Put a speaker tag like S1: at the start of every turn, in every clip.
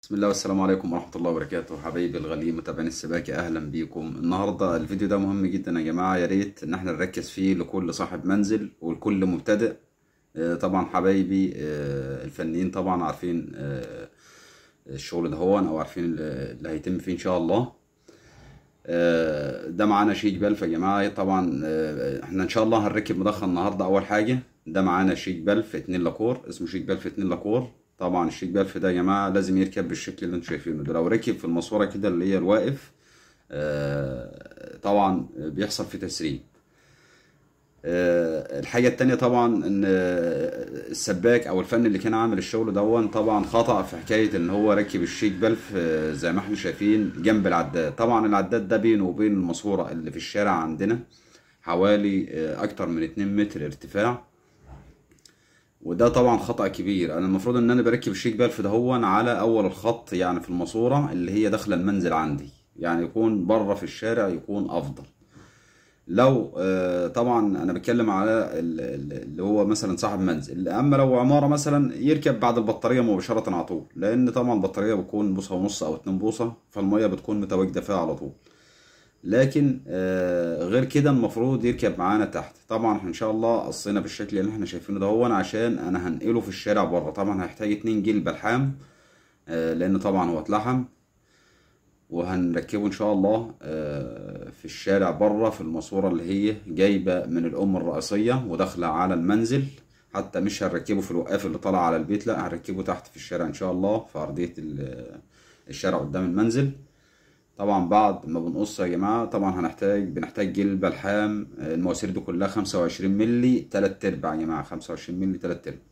S1: بسم الله والسلام عليكم ورحمة الله وبركاته حبايبي الغاليين متابعين السباكة أهلا بيكم النهاردة الفيديو ده مهم جدا يا جماعة يا ريت إن احنا نركز فيه لكل صاحب منزل ولكل مبتدئ آه، طبعا حبايبي آه، الفنيين طبعا عارفين آه، الشغل ده هو أو عارفين اللي هيتم فيه إن شاء الله آه، ده معانا شيك بلف يا جماعة طبعا آه، احنا إن شاء الله هنركب مدخل النهاردة أول حاجة ده معانا شيك بلف اتنين لاكور اسمه شيك بلف اتنين لاكور طبعا الشيك بلف ده يا جماعة لازم يركب بالشكل اللي انتوا شايفينه ده لو ركب في الماسورة كده اللي هي الواقف آه، طبعا بيحصل فيه تسريب آه، الحاجة التانية طبعا ان آه، السباك او الفني اللي كان عامل الشغل دون طبعا خطأ في حكاية ان هو ركب الشيك بلف آه، زي ما احنا شايفين جنب العداد طبعا العداد ده بينه وبين الماسورة اللي في الشارع عندنا حوالي آه، اكتر من 2 متر ارتفاع وده طبعا خطأ كبير انا المفروض ان انا بركب الشيك بلف ده هو على اول الخط يعني في الماسورة اللي هي داخلة المنزل عندي يعني يكون بره في الشارع يكون افضل لو آه، طبعا انا بتكلم على ال- ال- اللي هو مثلا صاحب منزل اما لو عمارة مثلا يركب بعد البطارية مباشرة على طول لان طبعا البطارية بتكون بوصة ونص او اتنين بوصة فالمية بتكون متواجدة فيها على طول لكن آه، غير كده المفروض يركب معانا تحت طبعا احنا ان شاء الله قصينا بالشكل اللي احنا شايفينه ده هو عشان انا هنقله في الشارع بره طبعا هيحتاج اتنين جيل بلحام آه، لان طبعا هو اتلحم وهنركبه ان شاء الله آه، في الشارع بره في الماسوره اللي هي جايبه من الام الرئيسيه وداخله على المنزل حتى مش هنركبه في الوقاف اللي طالع على البيت لا هنركبه تحت في الشارع ان شاء الله في ارضيه ال- الشارع قدام المنزل طبعا بعد ما بنقص يا جماعه طبعا هنحتاج بنحتاج جيل بلحام آه، المواسير دي كلها 25 مللي تلات ارباع يا جماعه 25 مللي تلات ارباع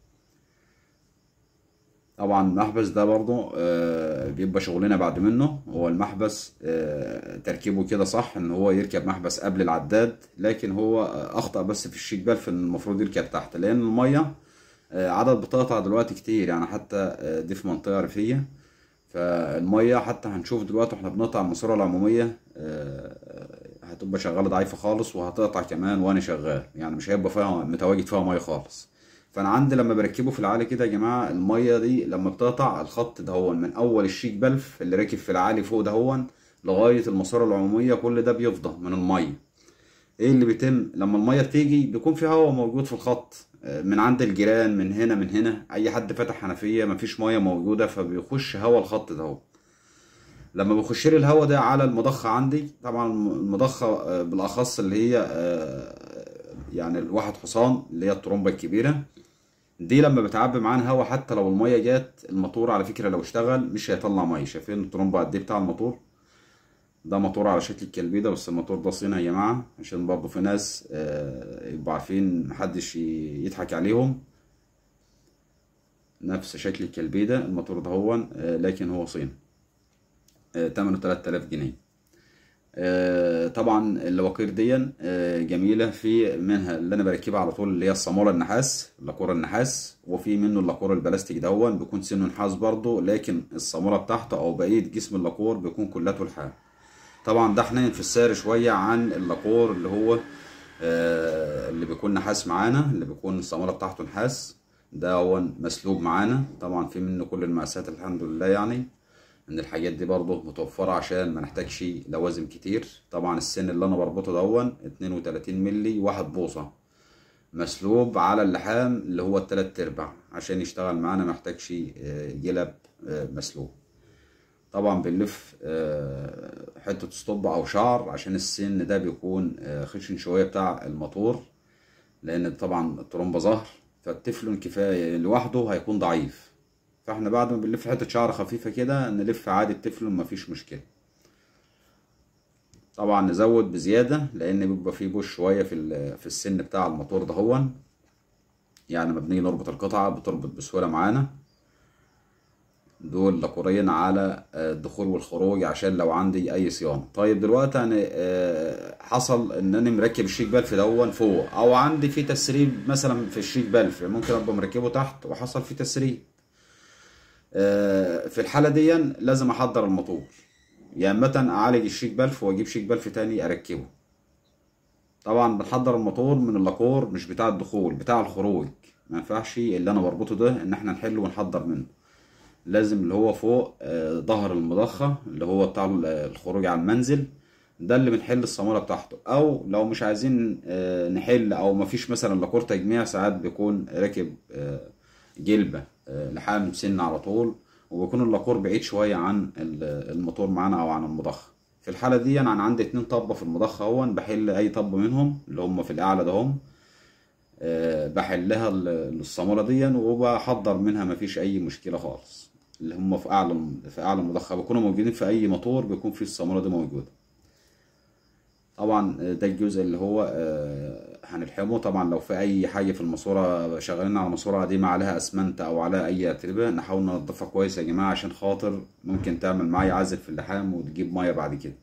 S1: طبعا المحبس ده برضو آه، بيبقى شغلنا بعد منه هو المحبس آه، تركيبه كده صح ان هو يركب محبس قبل العداد لكن هو آه، اخطأ بس في الشيك بلف ان المفروض يركب تحت لان المية آه، عدد بتقطع دلوقتي كتير يعني حتى آه، دي في منطقة ريفية فالمية حتى هنشوف دلوقتي واحنا بنقطع الماسورة العمومية آه، هتبقى شغالة ضعيفة خالص وهتقطع كمان وانا شغال يعني مش هيبقى فيها متواجد فيها مية خالص فانا عندي لما بركبه في العالي كده يا جماعه الميه دي لما بتقطع الخط ده هو من اول الشيك بلف اللي راكب في العالي فوق ده هو لغايه الماسوره العموميه كل ده بيفضى من الميه ايه اللي بيتم لما الميه بتيجي بيكون في هواء موجود في الخط آه، من عند الجيران من هنا من هنا اي حد فتح حنفيه مفيش ميه موجوده فبيخش هواء الخط ده هو لما بيخش لي الهواء ده على المضخه عندي طبعا المضخه آه، بالاخص اللي هي آه، يعني الواحد حصان اللي هي الطرمبه الكبيره دي لما بتعبي معانا هوا حتى لو الميه جت الموتور على فكره لو اشتغل مش هيطلع ميه شايفين الترومبه قد ايه بتاع الموتور ده موتور على شكل الكلبيده بس الموتور ده صيني يا جماعه عشان برضه في ناس آه، يبقوا عارفين محدش ي- يضحك عليهم نفس شكل الكلبيده الموتور ده هو آه، لكن هو صيني آه، تمنه 3000 جنيه آه، طبعا اللواقير دي آه، جميله في منها اللي انا بركبها على طول اللي هي الصاموله النحاس اللاكور النحاس وفي منه اللاكور البلاستيك دهون بيكون سنه نحاس برضه لكن الصاموله بتاعته او بقيه جسم اللاكور بيكون كلته لحام طبعا ده حنين في السعر شويه عن اللاكور اللي هو آه، اللي بيكون نحاس معانا اللي بيكون الصاموله بتاعته نحاس ده هو مسلوب معانا طبعا في منه كل المقاسات الحمد لله يعني ان الحاجات دي برضه متوفرة عشان ما نحتاجش لوازم كتير طبعا السن اللي انا بربطه دون 32 ملي واحد بوصة مسلوب على اللحام اللي هو التلات ارباع عشان يشتغل معانا ما يحتاجش آه، جلب آه، مسلوب طبعا بنلف آه، حتة اسطوبة او شعر عشان السن ده بيكون آه، خشن شوية بتاع الموتور لان طبعا الترومبة ظهر فالتفلون كفاية لوحده هيكون ضعيف فاحنا بعد ما بنلف حتة شعر خفيفة كده نلف عادي التفلون مفيش مشكلة طبعا نزود بزيادة لان بيبقى فيه بوش شوية في ال- في السن بتاع الموتور ده هو يعني لما بنيجي نربط القطعة بتربط بسهولة معانا دول لاكورين على آه، الدخول والخروج عشان لو عندي اي صيانة طيب دلوقتي انا آه، حصل ان انا مركب الشيك بلف دون فوق او عندي فيه تسريب مثلا في الشيك بلف ممكن ابقى مركبه تحت وحصل فيه تسريب آه، في الحالة دي لازم احضر الموتور يا اما اعالج الشيك بلف واجيب شيك بلف تاني اركبه طبعا بنحضر الموتور من اللاكور مش بتاع الدخول بتاع الخروج ما ينفعش اللي انا بربطه ده ان احنا نحله ونحضر منه لازم اللي هو فوق آه، ظهر المضخة اللي هو بتاع ال- الخروج على المنزل ده اللي بنحل الصامولة بتاعته او لو مش عايزين آه، نحل او مفيش مثلا لاكور تجميع ساعات بيكون راكب آه، جلبة آه، لحام سن على طول وبيكون اللاكور بعيد شوية عن ال- الموتور معانا او عن المضخة في الحالة دي انا عندي اتنين طبة في المضخة اهو بحل اي طب منهم اللي هم في الاعلى ده هم آه، بحلها ال- الصامولة دي وبحضر منها مفيش أي مشكلة خالص اللي هم في أعلى في أعلى مضخة بيكونوا موجودين في أي موتور بيكون فيه الصامولة دي موجودة طبعا آه، ده الجزء اللي هو آه، هنلحمه طبعا لو في أي حاجة في الماسورة شغالين على ماسورة قديمة عليها أسمنت أو عليها أي أتربة نحاول ننضفها كويس يا جماعة عشان خاطر ممكن تعمل معايا عزل في اللحام وتجيب مية بعد كده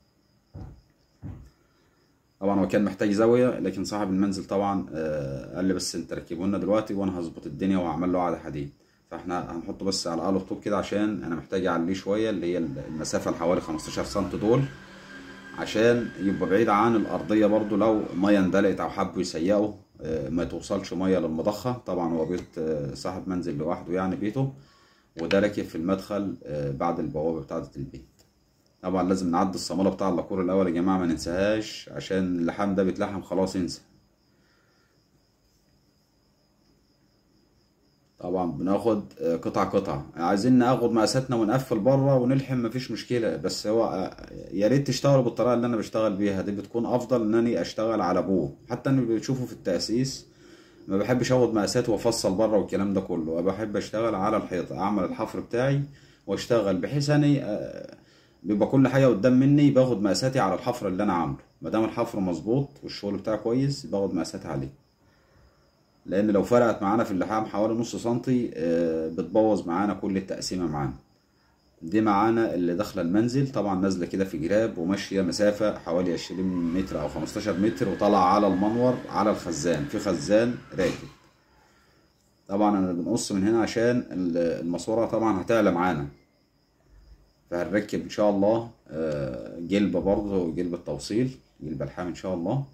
S1: طبعا هو كان محتاج زاوية لكن صاحب المنزل طبعا آه، قال لي بس انت ركبه لنا دلوقتي وانا هظبط الدنيا وهعمل له قعدة حديد فاحنا هنحطه بس على قلب طوب كده عشان انا محتاج اعليه شوية اللي هي المسافة اللي حوالي 15 سم دول عشان يبقى بعيد عن الارضية برضو لو مية اندلقت او حبوا يسيقوا آه، ما توصلش مية للمضخة طبعا هو بيت آه، صاحب منزل لوحده يعني بيته وده راكب في المدخل آه، بعد البوابة بتاعة البيت طبعا لازم نعدي الصامولة بتاع اللاكور الأول يا جماعة ما ننساهاش عشان اللحام ده بيتلحم خلاص انسى طبعا بناخد آه، قطعة قطعة عايزين ناخد مقاساتنا ونقفل بره ونلحم مفيش مشكلة بس هو آه، يا ريت تشتغلوا بالطريقة اللي أنا بشتغل بيها دي بتكون أفضل إن أنا أشتغل على أبوه حتى إن بتشوفوا في التأسيس ما بحبش اخد مقاسات وافصل بره والكلام ده كله أنا بحب اشتغل على الحيطه اعمل الحفر بتاعي واشتغل بحيث اني آه، بيبقى كل حاجه قدام مني باخد مقاساتي على الحفر اللي انا عامله ما دام الحفر مظبوط والشغل بتاعي كويس باخد مقاساتي عليه لان لو فرقت معانا في اللحام حوالي نص سنتي آه، بتبوظ معانا كل التقسيمه معانا دي معانا اللي داخله المنزل طبعا نازله كده في جراب وماشيه مسافه حوالي 20 متر او 15 متر وطالعه على المنور على الخزان في خزان راكب طبعا انا بنقص من هنا عشان ال- الماسوره طبعا هتعلى معانا فهنركب ان شاء الله آه، جلبه برضه جلبه توصيل جلبه لحام ان شاء الله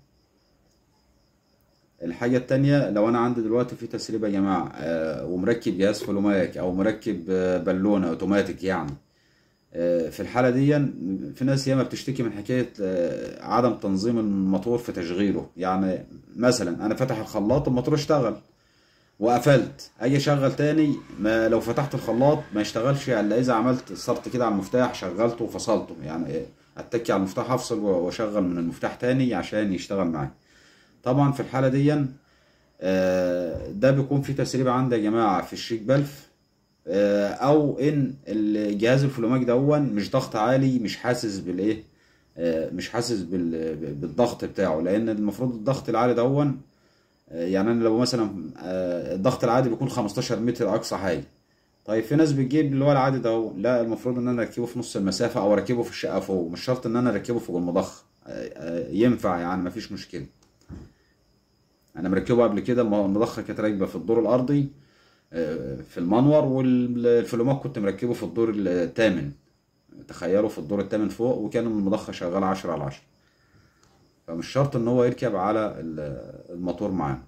S1: الحاجة التانية لو أنا عندي دلوقتي في تسريب يا جماعة آه، ومركب جهاز فلوماك أو مركب آه، بالونة أوتوماتيك يعني آه، في الحالة دي في ناس ياما بتشتكي من حكاية آه، عدم تنظيم الموتور في تشغيله يعني مثلا أنا فاتح الخلاط الموتور اشتغل وقفلت اجي اشغل تاني ما لو فتحت الخلاط ما يشتغلش الا اذا عملت صرت كده على المفتاح شغلته وفصلته يعني إيه، اتكي على المفتاح افصل واشغل من المفتاح تاني عشان يشتغل معايا طبعا في الحالة دي آه، ده بيكون في تسريب عندي يا جماعة في الشيك بلف آه، او ان الجهاز الفلوماك دون مش ضغط عالي مش حاسس بالايه آه، مش حاسس بال- بالضغط بتاعه لان المفروض الضغط العالي دون آه، يعني انا لو مثلا آه، الضغط العادي بيكون 15 متر اقصى حاجه طيب في ناس بتجيب اللي هو العادي ده هو. لا المفروض ان انا اركبه في نص المسافه او اركبه في الشقه فوق مش شرط ان انا اركبه فوق المضخه آه، آه، ينفع يعني مفيش مشكله انا مركبه قبل كده الم- المضخه كانت راكبه في الدور الارضي آه، في المنور والفلومات كنت مركبه في الدور الثامن تخيلوا في الدور الثامن فوق وكان المضخه شغاله 10 على 10 فمش شرط ان هو يركب على ال- الموتور معاه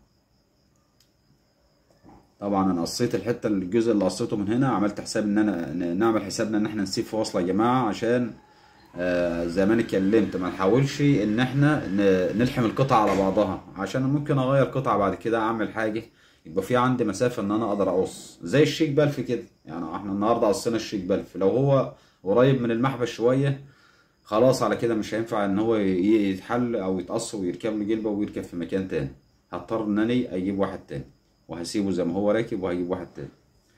S1: طبعا انا قصيت الحته الجزء اللي قصيته من هنا عملت حساب ان انا ن- نعمل حسابنا ان احنا نسيب في وصله يا جماعه عشان آه، زي ما انا اتكلمت ما نحاولش ان احنا ن- نلحم القطع على بعضها عشان ممكن اغير قطعه بعد كده اعمل حاجه يبقى في عندي مسافه ان انا اقدر اقص زي الشيك بلف كده يعني احنا النهارده قصينا الشيك بلف لو هو قريب من المحبس شويه خلاص على كده مش هينفع ان هو ي- يتحل او يتقص ويركب له جلبه ويركب في مكان تاني هضطر ان انا اجيب واحد تاني وهسيبه زي ما هو راكب وهجيب واحد تاني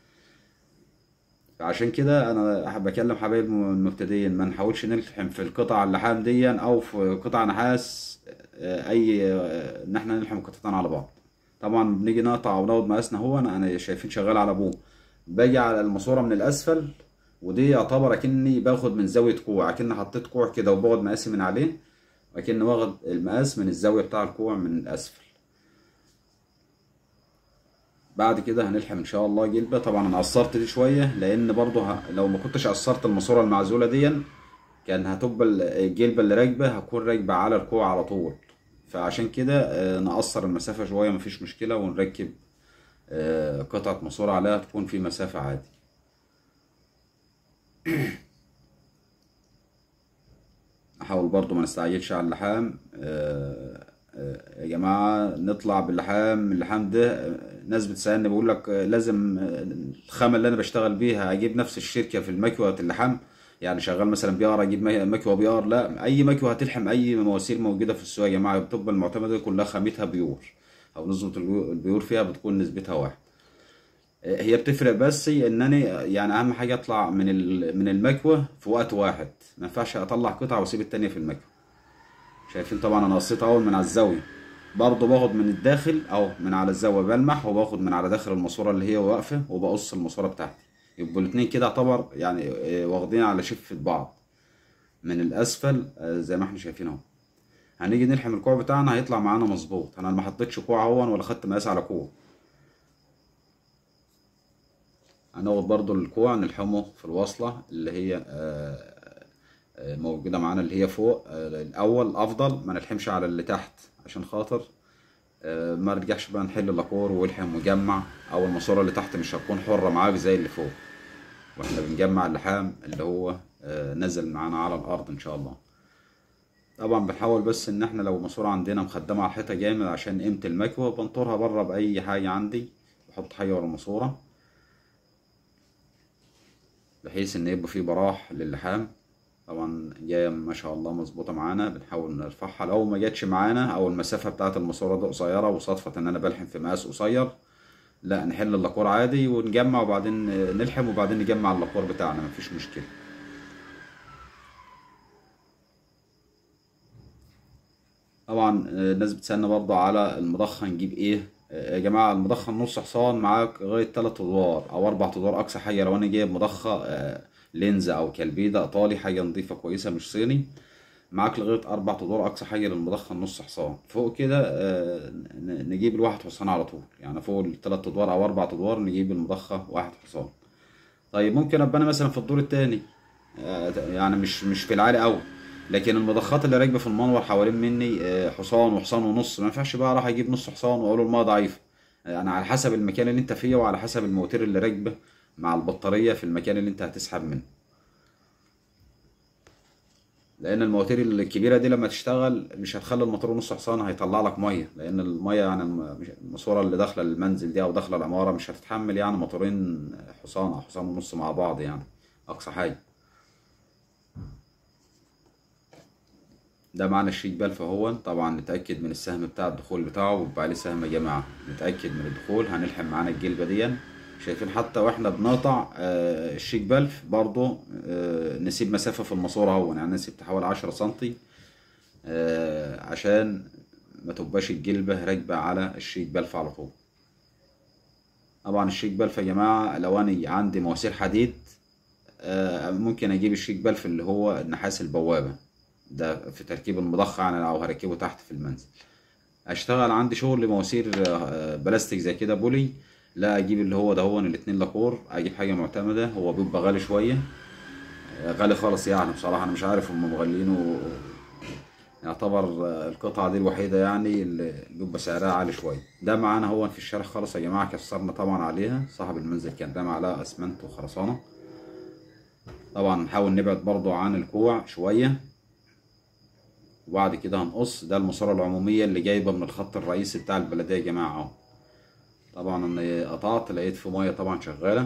S1: فعشان كده انا أحب بكلم حبايب المبتدئين ما نحاولش نلحم في القطع اللحام دي او في قطع نحاس آه، اي آه، ان احنا نلحم قطعتين على بعض طبعا بنيجي نقطع وناخد مقاسنا هو انا انا شايفين شغال على ابوه باجي على الماسوره من الاسفل ودي يعتبر اكني باخد من زاويه كوع اكني حطيت كوع كده وباخد مقاسي من عليه اكني واخد المقاس من الزاويه بتاع الكوع من الاسفل بعد كده هنلحم ان شاء الله جلبه طبعا انا قصرت دي شويه لان برضو ه... لو ما كنتش قصرت الماسوره المعزوله دي كان هتبقى ال- الجلبه اللي راكبه هتكون راكبه على الكوع على طول فعشان كده آه، نقصر المسافه شويه مفيش مشكله ونركب آه، قطعه ماسوره عليها تكون في مسافه عادي احاول برضو ما نستعجلش على اللحام آه، آه، يا جماعة نطلع باللحام اللحام ده آه، ناس بتسألني بقول لك آه، لازم آه، الخامة اللي انا بشتغل بيها اجيب نفس الشركة في المكوة اللحام يعني شغال مثلا بي ار اجيب مي- مكوة بي ار لا اي مكوة هتلحم اي مواسير موجودة في السوق يا جماعة بتبقى المعتمدة كلها خامتها بيور او نسبة البيو- البيور فيها بتكون نسبتها واحد هي بتفرق بس انني يعني اهم حاجه اطلع من ال- من المكوه في وقت واحد ما ينفعش اطلع قطعه واسيب التانية في المكوه شايفين طبعا انا قصيت اول من على الزاويه برضه باخد من الداخل او من على الزاويه بلمح وباخد من على داخل الماسوره اللي هي واقفه وبقص الماسوره بتاعتي يبقوا الاتنين كده يعتبر يعني آه، واخدين على شفه بعض من الاسفل آه، زي ما احنا شايفين اهو هنيجي نلحم الكوع بتاعنا هيطلع معانا مظبوط انا ما حطيتش كوع اهون ولا خدت مقاس على كوع هناخد برضو الكوع نلحمه في الوصلة اللي هي آه، آه، موجودة معانا اللي هي فوق آه، الأول أفضل ما نلحمش على اللي تحت عشان خاطر آه، ما نرجعش بقى نحل اللاكور والحم وجمع أو الماسورة اللي تحت مش هتكون حرة معاك زي اللي فوق واحنا بنجمع اللحام اللي هو آه، نزل معانا على الأرض إن شاء الله طبعا بنحاول بس ان احنا لو ماسورة عندنا مخدمة على الحيطة جامد عشان قيمة المكوة بنطرها بره بأي حاجة عندي بحط حاجة ورا الماسورة بحيث ان يبقى فيه براح للحام طبعا جايه ما شاء الله مظبوطه معانا بنحاول نرفعها لو ما جاتش معانا او المسافه بتاعه الماسوره دي قصيره وصدفه ان انا بلحم في مقاس قصير لا نحل اللاكور عادي ونجمع وبعدين نلحم وبعدين نجمع اللاكور بتاعنا مفيش مشكله طبعا آه، الناس بتسألنا برضه على المضخة نجيب ايه آه، يا جماعة المضخة نص حصان معاك لغاية تلات ادوار او اربع ادوار اقصى حاجة لو انا جايب مضخة آه، لينز او كلبيدة ايطالي حاجة نظيفة كويسة مش صيني معاك لغاية اربع ادوار اقصى حاجة للمضخة النص حصان فوق كده آه، ن- نجيب الواحد حصان على طول يعني فوق التلات ادوار او اربع ادوار نجيب المضخة واحد حصان طيب ممكن ابقى انا مثلا في الدور التاني آه، يعني مش مش في العالي قوي لكن المضخات اللي راكبه في المنور حوالين مني آه، حصان وحصان ونص ما ينفعش بقى راح اجيب نص حصان واقول له الميه ضعيفه يعني على حسب المكان اللي انت فيه وعلى حسب الموتور اللي راكبه مع البطاريه في المكان اللي انت هتسحب منه لان المواتير الكبيره دي لما تشتغل مش هتخلي الموتور نص حصان هيطلع لك ميه لان الميه يعني الم- مش- الماسوره اللي داخله المنزل دي او داخله العماره مش هتتحمل يعني موتورين حصان او حصان ونص مع بعض يعني اقصى حاجه ده معنى الشيك بلف اهو طبعا نتاكد من السهم بتاع الدخول بتاعه ويبقى عليه سهم يا جماعه نتاكد من الدخول هنلحم معانا الجلبه دي شايفين حتى واحنا بنقطع آه، الشيك بلف برضو آه، نسيب مسافه في الماسوره اهو يعني نسيب حوالي 10 سنتي آه، عشان ما تبقاش الجلبه راكبه على الشيك بلف على طول طبعا الشيك بلف يا جماعه لو انا عندي مواسير حديد آه، ممكن اجيب الشيك بلف اللي هو النحاس البوابه ده في تركيب المضخة يعني او هركبه تحت في المنزل اشتغل عندي شغل مواسير آه، بلاستيك زي كده بولي لا اجيب اللي هو ده هو الاتنين لاكور اجيب حاجة معتمدة هو بيبقى غالي شوية آه، غالي خالص يعني بصراحة انا مش عارف هم مغلينه يعتبر آه، القطعة دي الوحيدة يعني اللي بيبقى سعرها عالي شوية ده معانا هو في الشارع خالص يا جماعة كسرنا طبعا عليها صاحب المنزل كان رامي عليها اسمنت وخرسانة طبعا نحاول نبعد برضو عن الكوع شوية وبعد كده هنقص ده الماسورة العمومية اللي جايبة من الخط الرئيسي بتاع البلدية يا جماعة اهو طبعا انا قطعت لقيت في مية طبعا شغالة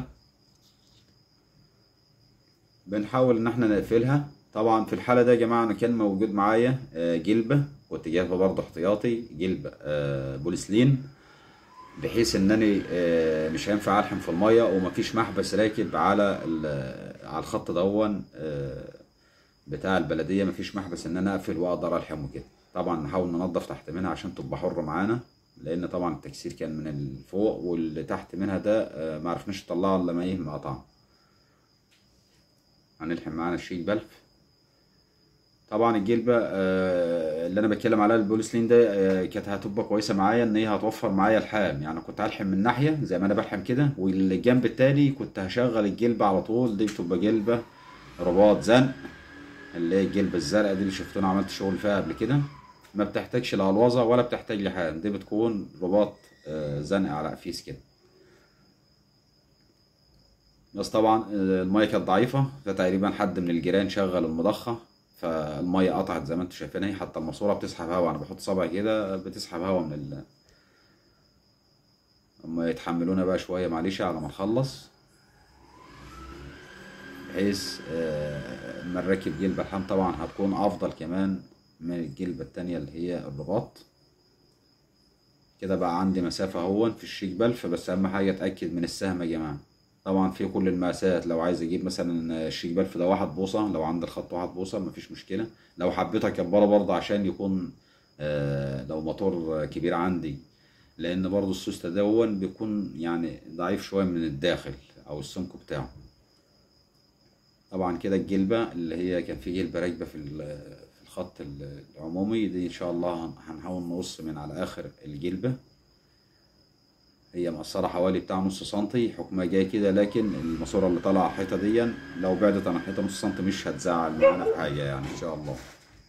S1: بنحاول ان احنا نقفلها طبعا في الحالة ده يا جماعة انا كان موجود معايا آه، جلبة كنت جايبها برضه احتياطي جلبة آه، بوليسلين بحيث انني آه، مش هينفع الحم في المية ومفيش محبس راكب على ال- على الخط دون آه، بتاع البلدية مفيش محبس ان انا اقفل واقدر الحمه كده طبعا نحاول ننضف تحت منها عشان تبقى حرة معانا لان طبعا التكسير كان من الفوق واللي تحت منها ده آه، معرفناش نطلعه الا ما ايه مقطعه هنلحم معانا الشيك بلف طبعا الجلبة آه، اللي انا بتكلم عليها البوليسلين ده آه، كانت هتبقى كويسة معايا ان هي هتوفر معايا الحام يعني كنت هلحم من ناحية زي ما انا بلحم كده والجنب التاني كنت هشغل الجلبة على طول دي بتبقى جلبة رباط زنق اللي هي الجلبة الزرقاء دي اللي شفتونا عملت شغل فيها قبل كده ما بتحتاجش لا الوظة ولا بتحتاج لحام دي بتكون رباط آه، زنق على قفيس كده بس طبعا آه، المية كانت ضعيفة فتقريبا حد من الجيران شغل المضخة فالمية قطعت زي ما انتم شايفين اهي حتى الماسورة بتسحب هوا انا بحط صبعي كده بتسحب هوا من ال اما يتحملونا بقى شوية معلش على ما نخلص بحيث آه، اما نركب جلبة الحام طبعا هتكون افضل كمان من الجلبة التانية اللي هي الرباط كده بقى عندي مسافة اهون في الشيك بلف بس اهم حاجة اتأكد من السهم يا جماعة طبعا في كل المقاسات لو عايز اجيب مثلا الشيك بلف ده واحد بوصة لو عند الخط واحد بوصة مفيش مشكلة لو حبيت اكبره برضه عشان يكون آه، لو موتور كبير عندي لان برضه السوستة دون بيكون يعني ضعيف شوية من الداخل او السمك بتاعه طبعا كده الجلبة اللي هي كان في جلبة راكبة في ال- في الخط العمومي دي ان شاء الله هن- هنحاول نقص من على اخر الجلبة هي مقصرة حوالي بتاع نص سنتي حكمها جاي كده لكن الماسورة اللي طالعة على الحيطة دي لو بعدت عن الحيطة نص سنتي مش هتزعل معانا في حاجة يعني ان شاء الله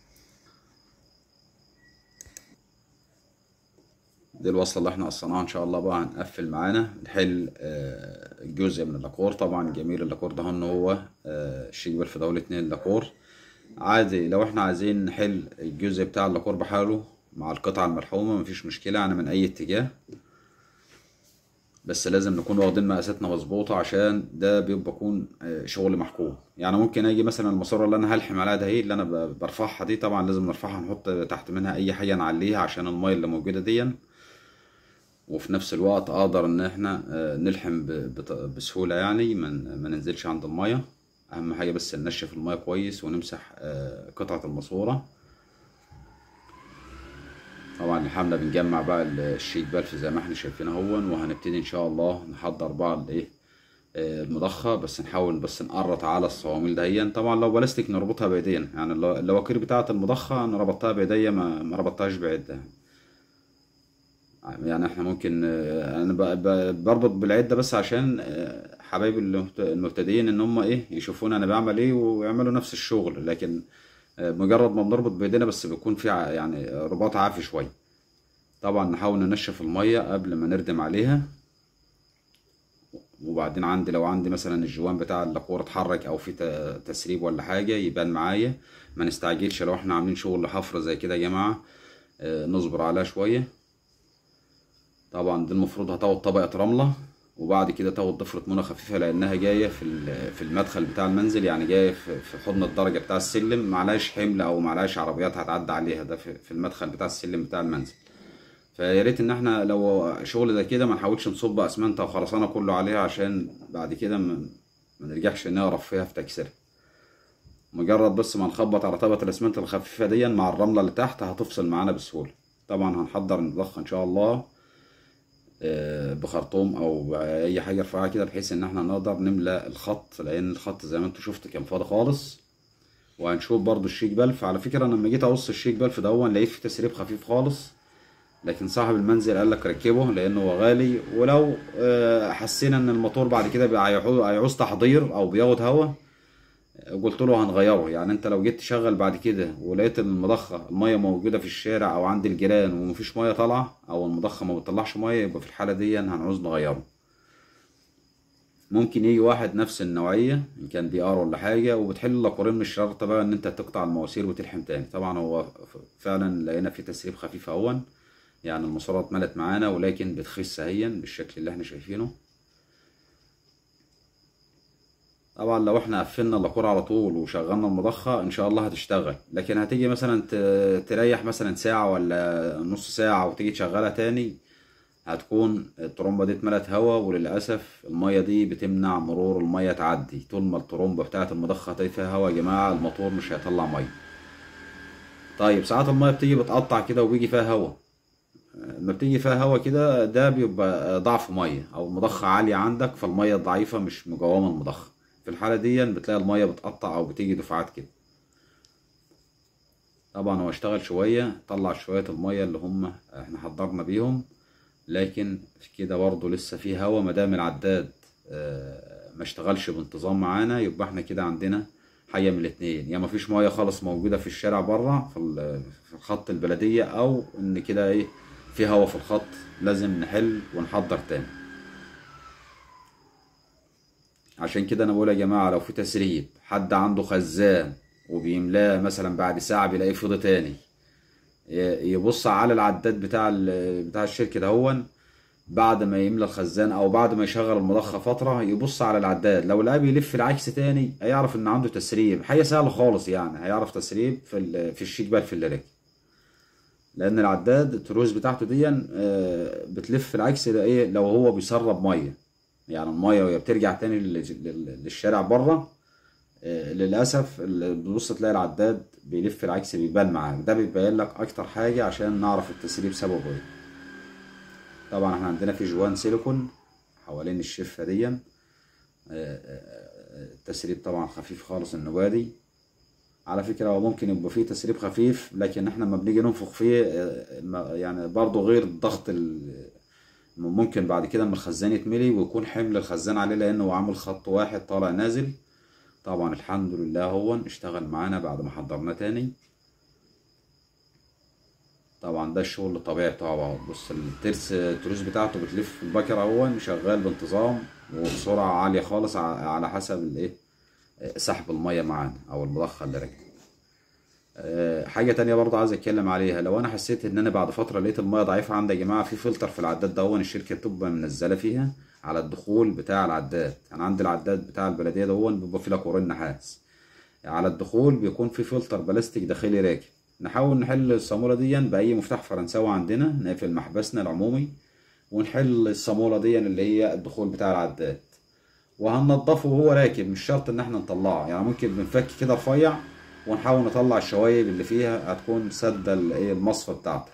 S1: دي الوصلة اللي احنا قصيناها ان شاء الله بقى هنقفل معانا نحل آه، جزء من اللاكور طبعا جميل اللاكور ده ان هو آه، الشيك بلف ده اتنين لاكور عادي لو احنا عايزين نحل الجزء بتاع اللاكور بحاله مع القطعة الملحومة مفيش مشكلة يعني من اي اتجاه بس لازم نكون واخدين مقاساتنا مظبوطة عشان ده بيبقى يكون آه، شغل محكوم يعني ممكن اجي مثلا الماسورة اللي انا هلحم عليها ده هي اللي انا ب- برفعها دي طبعا لازم نرفعها نحط تحت منها اي حاجة نعليها عشان المية اللي موجودة دي وفي نفس الوقت اقدر ان احنا آه، نلحم ب- بط- بسهولة يعني ما ن- ما ننزلش عند المية اهم حاجة بس ننشف المية كويس ونمسح آه، قطعة الماسورة طبعا الحملة بنجمع بقى ال- الشيك بلف زي ما احنا شايفين اهون وهنبتدي ان شاء الله نحضر بقى الايه آه، المضخة بس نحاول بس نقرط على الصواميل دهيا طبعا لو بلاستيك نربطها بايدينا يعني اللو- اللواكير بتاعة المضخة انا ربطتها بايديا ما ما ربطتهاش بعدة يعني احنا ممكن آه، انا ب- ب- بربط بالعدة بس عشان آه، حبايبي المبت- المبتدئين ان هم ايه يشوفون انا بعمل ايه ويعملوا نفس الشغل لكن آه، مجرد ما بنربط بايدينا بس بيكون في ع- يعني رباط عافي شوية طبعا نحاول ننشف المية قبل ما نردم عليها وبعدين عندي لو عندي مثلا الجوان بتاع اللاكور اتحرك او في ت- تسريب ولا حاجة يبان معايا ما نستعجلش لو احنا عاملين شغل حفرة زي كده يا جماعة آه، نصبر عليها شوية طبعا دي المفروض هتاخد طبقة رملة وبعد كده تاخد ضفرة منى خفيفة لأنها جاية في ال- في المدخل بتاع المنزل يعني جاية في في حضن الدرجة بتاع السلم معلهاش حمل أو معلهاش عربيات هتعدي عليها ده في في المدخل بتاع السلم بتاع المنزل فيا ريت إن احنا لو شغل زي كده ما نحاولش نصب أسمنت أو خرسانة كله عليها عشان بعد كده ما ما نرجعش نعرف فيها في تكسيرها مجرد بس ما نخبط على طبقة الأسمنت الخفيفة دي مع الرملة اللي تحت هتفصل معانا بسهولة طبعا هنحضر الضخ إن شاء الله آه، بخرطوم او باي حاجه رفيعه كده بحيث ان احنا نقدر نملى الخط لان الخط زي ما انتم شفتوا كان فاضي خالص وهنشوف برضو الشيك بلف على فكره انا لما جيت اقص الشيك بلف ده لقيت فيه تسريب خفيف خالص لكن صاحب المنزل قال لك ركبه لانه هو غالي ولو آه، حسينا ان الموتور بعد كده بقى هيعو- هيعوز تحضير او بياخد هوا قلت له هنغيره يعني انت لو جيت تشغل بعد كده ولقيت المضخه الميه موجوده في الشارع او عند الجيران ومفيش ميه طالعه او المضخه ما بتطلعش ميه يبقى في الحاله دي هنعوز نغيره ممكن يجي واحد نفس النوعيه ان كان دي ار ولا حاجه وبتحل لك ورين مش شرط بقى ان انت تقطع المواسير وتلحم تاني طبعا هو ف- فعلا لقينا في تسريب خفيف اهون يعني الماسورات اتملت معانا ولكن بتخس اهيا بالشكل اللي احنا شايفينه طبعا لو احنا قفلنا اللاكور على طول وشغلنا المضخة ان شاء الله هتشتغل لكن هتيجي مثلا ت- تريح مثلا ساعة ولا نص ساعة وتيجي تشغلها تاني هتكون الترومبة دي اتملت هوا وللأسف المية دي بتمنع مرور المية تعدي طول ما الترومبة بتاعة المضخة دي فيها هوا يا جماعة الموتور مش هيطلع مية طيب ساعات المية بتيجي بتقطع كده وبيجي فيها هوا لما بتيجي فيها هوا كده ده بيبقى ضعف ميه او مضخه عاليه عندك فالميه ضعيفه مش مقاومه المضخه في الحاله دي بتلاقي الميه بتقطع او بتيجي دفعات كده طبعا هو اشتغل شويه طلع شويه الميه اللي هم احنا حضرنا بيهم لكن كده برضه لسه في هوا ما دام العداد آه، ما اشتغلش بانتظام معانا يبقى احنا كده عندنا حاجه من الاتنين يا ما فيش ميه خالص موجوده في الشارع بره في ال- في الخط البلديه او ان كده ايه في هوا في الخط لازم نحل ونحضر تاني عشان كده انا بقول يا جماعه لو في تسريب حد عنده خزان وبيملاه مثلا بعد ساعه بيلاقيه فضي تاني ي- يبص على العداد بتاع ال- بتاع الشركه دهون بعد ما يملى الخزان او بعد ما يشغل المضخه فتره يبص على العداد لو لقاه بيلف العكس تاني هيعرف ان عنده تسريب حاجه سهله خالص يعني هيعرف تسريب في ال- في الشيك بلف اللي راكب لان العداد التروس بتاعته دي آه، بتلف العكس ده ايه لو هو بيسرب ميه يعني الميه وهي بترجع تاني لل- لل- للشارع بره آه، للاسف ال- بتبص تلاقي العداد بيلف العكس بيبان معاك ده بيبين لك اكتر حاجه عشان نعرف التسريب سببه ايه طبعا احنا عندنا في جوان سيليكون حوالين الشفه دي آه، آه، التسريب طبعا خفيف خالص النوادي على فكرة هو ممكن يبقى فيه تسريب خفيف لكن احنا لما بنيجي ننفخ فيه آه، ما- يعني برضه غير الضغط ال- ممكن بعد كده اما الخزان يتملي ويكون حمل الخزان عليه لانه هو عامل خط واحد طالع نازل طبعا الحمد لله هو اشتغل معانا بعد ما حضرناه تاني طبعا ده الشغل الطبيعي بتاعه اهو بص الترس التروس بتاعته بتلف البكرة اهو شغال بانتظام وبسرعة عالية خالص ع- على حسب الايه سحب المية معانا او المضخة اللي راكبه آه، حاجة تانية برضه عايز اتكلم عليها لو انا حسيت ان انا بعد فترة لقيت المية ضعيفة عندي يا جماعة في فلتر في العداد ده الشركة بتبقى منزلة فيها على الدخول بتاع العداد انا عندي العداد بتاع البلدية ده بيبقى فيه لاكورين نحاس على الدخول بيكون في فلتر بلاستيك داخلي راكب نحاول نحل الصامولة دي بأي مفتاح فرنساوي عندنا نقفل محبسنا العمومي ونحل الصامولة دي اللي هي الدخول بتاع العداد وهننضفه وهو راكب مش شرط ان احنا نطلعه يعني ممكن بنفك كده رفيع ونحاول نطلع الشوايب اللي فيها هتكون سد ال- ايه المصفى بتاعته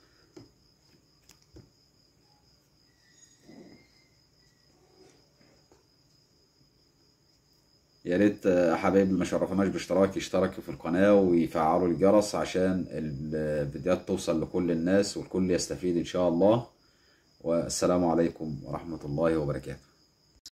S1: يا ريت آه، حبايبي ما شرفناش باشتراك يشتركوا في القناة ويفعلوا الجرس عشان الفيديوهات توصل لكل الناس والكل يستفيد ان شاء الله والسلام عليكم ورحمة الله وبركاته